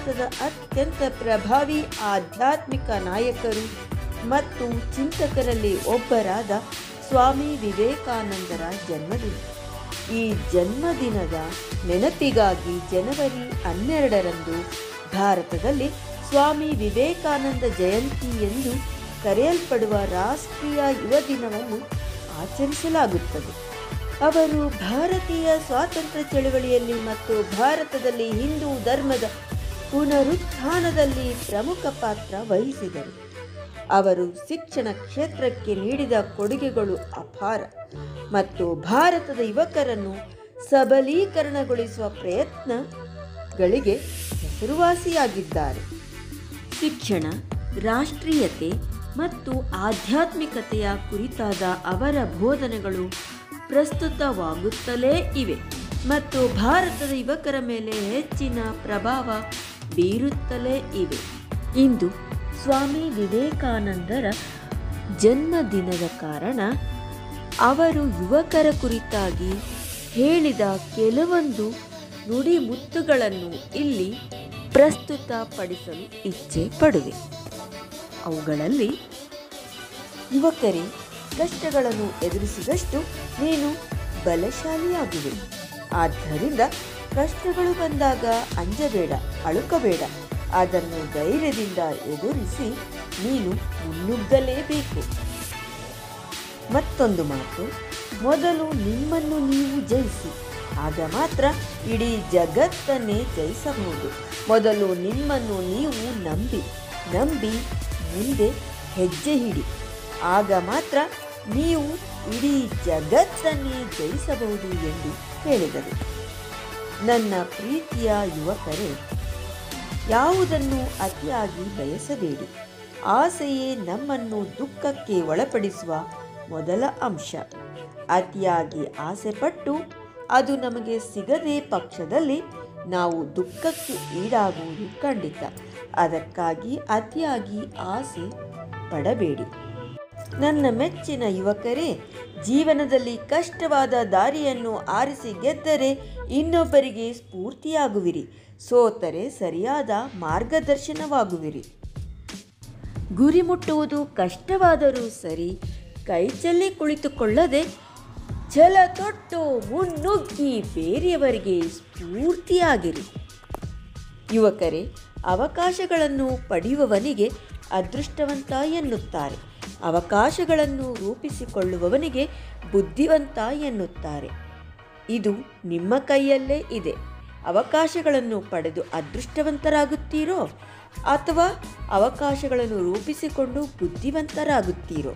ಭಾರತದ ಅತ್ಯಂತ ಪ್ರಭಾವಿ ಆಧ್ಯಾತ್ಮಿಕ ನಾಯಕರು ಮತ್ತು ಚಿಂತಕರಲ್ಲಿ ಒಬ್ಬರಾದ ಸ್ವಾಮಿ ವಿವೇಕಾನಂದರ ಜನ್ಮದಿನ ಈ ಜನ್ಮದಿನದ ನೆನಪಿಗಾಗಿ ಜನವರಿ ಹನ್ನೆರಡರಂದು ಭಾರತದಲ್ಲಿ ಸ್ವಾಮಿ ವಿವೇಕಾನಂದ ಜಯಂತಿ ಎಂದು ಕರೆಯಲ್ಪಡುವ ರಾಷ್ಟ್ರೀಯ ಯುವ ದಿನವನ್ನು ಆಚರಿಸಲಾಗುತ್ತದೆ ಅವರು ಭಾರತೀಯ ಸ್ವಾತಂತ್ರ್ಯ ಚಳವಳಿಯಲ್ಲಿ ಮತ್ತು ಭಾರತದಲ್ಲಿ ಹಿಂದೂ ಧರ್ಮದ ಪುನರುತ್ಥಾನದಲ್ಲಿ ಪ್ರಮುಖ ಪಾತ್ರ ವಹಿಸಿದರು ಅವರು ಶಿಕ್ಷಣ ಕ್ಷೇತ್ರಕ್ಕೆ ನೀಡಿದ ಕೊಡುಗೆಗಳು ಅಪಾರ ಮತ್ತು ಭಾರತದ ಯುವಕರನ್ನು ಸಬಲೀಕರಣಗೊಳಿಸುವ ಪ್ರಯತ್ನಗಳಿಗೆ ಹೆಸರುವಾಸಿಯಾಗಿದ್ದಾರೆ ಶಿಕ್ಷಣ ರಾಷ್ಟ್ರೀಯತೆ ಮತ್ತು ಆಧ್ಯಾತ್ಮಿಕತೆಯ ಕುರಿತಾದ ಅವರ ಬೋಧನೆಗಳು ಪ್ರಸ್ತುತವಾಗುತ್ತಲೇ ಇವೆ ಮತ್ತು ಭಾರತದ ಯುವಕರ ಮೇಲೆ ಹೆಚ್ಚಿನ ಪ್ರಭಾವ ಬೀರುತ್ತಲೇ ಇವೆ ಇಂದು ಸ್ವಾಮಿ ವಿವೇಕಾನಂದರ ಜನ್ಮದಿನದ ಕಾರಣ ಅವರು ಯುವಕರ ಕುರಿತಾಗಿ ಹೇಳಿದ ಕೆಲವೊಂದು ನುಡಿಮುತ್ತುಗಳನ್ನು ಇಲ್ಲಿ ಪ್ರಸ್ತುತಪಡಿಸಲು ಇಚ್ಛೆ ಪಡುವೆ ಅವುಗಳಲ್ಲಿ ಯುವಕರೇ ಕಷ್ಟಗಳನ್ನು ಎದುರಿಸಿದಷ್ಟು ನೀನು ಬಲಶಾಲಿಯಾಗುವೆ ಆದ್ದರಿಂದ ಕಷ್ಟಗಳು ಬಂದಾಗ ಅಂಜಬೇಡ ಅಳುಕಬೇಡ ಅದನ್ನು ಧೈರ್ಯದಿಂದ ಎದುರಿಸಿ ನೀನು ಮುನ್ನುಗ್ಗಲೇಬೇಕು ಮತ್ತೊಂದು ಮಾತು ಮೊದಲು ನಿಮ್ಮನ್ನು ನೀವು ಜಯಿಸಿ ಆಗ ಮಾತ್ರ ಇಡೀ ಜಗತ್ತನ್ನೇ ಜಯಿಸಬಹುದು ಮೊದಲು ನಿಮ್ಮನ್ನು ನೀವು ನಂಬಿ ನಂಬಿ ಮುಂದೆ ಹೆಜ್ಜೆ ಹಿಡಿ ಆಗ ಮಾತ್ರ ನೀವು ಇಡೀ ಜಗತ್ತನ್ನೇ ಜಯಿಸಬಹುದು ಎಂದು ಹೇಳಿದರು ನನ್ನ ಪ್ರೀತಿಯ ಯುವಕರೇ ಯಾವುದನ್ನು ಅತಿಯಾಗಿ ಬಯಸಬೇಡಿ ಆಸೆಯೇ ನಮ್ಮನ್ನು ದುಃಖಕ್ಕೆ ಒಳಪಡಿಸುವ ಮೊದಲ ಅಂಶ ಅತಿಯಾಗಿ ಆಸೆಪಟ್ಟು ಅದು ನಮಗೆ ಸಿಗದೇ ಪಕ್ಷದಲ್ಲಿ ನಾವು ದುಃಖಕ್ಕೆ ಈಡಾಗುವುದು ಖಂಡಿತ ಅದಕ್ಕಾಗಿ ಅತಿಯಾಗಿ ಆಸೆ ಪಡಬೇಡಿ ನನ್ನ ಮೆಚ್ಚಿನ ಯುವಕರೇ ಜೀವನದಲ್ಲಿ ಕಷ್ಟವಾದ ದಾರಿಯನ್ನು ಆರಿಸಿ ಗೆದ್ದರೆ ಇನ್ನೊಬ್ಬರಿಗೆ ಸ್ಫೂರ್ತಿಯಾಗುವಿರಿ ಸೋತರೆ ಸರಿಯಾದ ಮಾರ್ಗದರ್ಶನವಾಗುವಿರಿ ಗುರಿ ಮುಟ್ಟುವುದು ಕಷ್ಟವಾದರೂ ಸರಿ ಕೈ ಚೆಲ್ಲಿ ಕುಳಿತುಕೊಳ್ಳದೆ ಛಲ ತೊಟ್ಟು ಮುನ್ನುಗ್ಗಿ ಬೇರೆಯವರಿಗೆ ಸ್ಫೂರ್ತಿಯಾಗಿರಿ ಯುವಕರೇ ಅವಕಾಶಗಳನ್ನು ಪಡೆಯುವವನಿಗೆ ಅದೃಷ್ಟವಂತ ಎನ್ನುತ್ತಾರೆ ಅವಕಾಶಗಳನ್ನು ರೂಪಿಸಿಕೊಳ್ಳುವವನಿಗೆ ಬುದ್ಧಿವಂತ ಎನ್ನುತ್ತಾರೆ ಇದು ನಿಮ್ಮ ಕೈಯಲ್ಲೇ ಇದೆ ಅವಕಾಶಗಳನ್ನು ಪಡೆದು ಅದೃಷ್ಟವಂತರಾಗುತ್ತೀರೋ ಅಥವಾ ಅವಕಾಶಗಳನ್ನು ರೂಪಿಸಿಕೊಂಡು ಬುದ್ಧಿವಂತರಾಗುತ್ತೀರೋ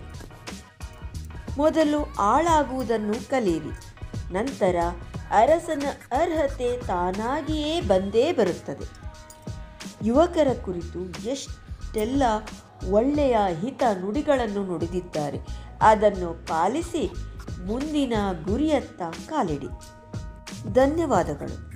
ಮೊದಲು ಆಳಾಗುವುದನ್ನು ಕಲಿಯಿರಿ ನಂತರ ಅರಸನ ಅರ್ಹತೆ ತಾನಾಗಿಯೇ ಬಂದೇ ಬರುತ್ತದೆ ಯುವಕರ ಕುರಿತು ಎಷ್ಟೆಲ್ಲ ಒಳ್ಳೆಯ ಹಿತ ನುಡಿಗಳನ್ನು ನುಡಿದಿದ್ದಾರೆ ಅದನ್ನು ಪಾಲಿಸಿ ಮುಂದಿನ ಗುರಿಯತ್ತ ಕಾಲಿಡಿ ಧನ್ಯವಾದಗಳು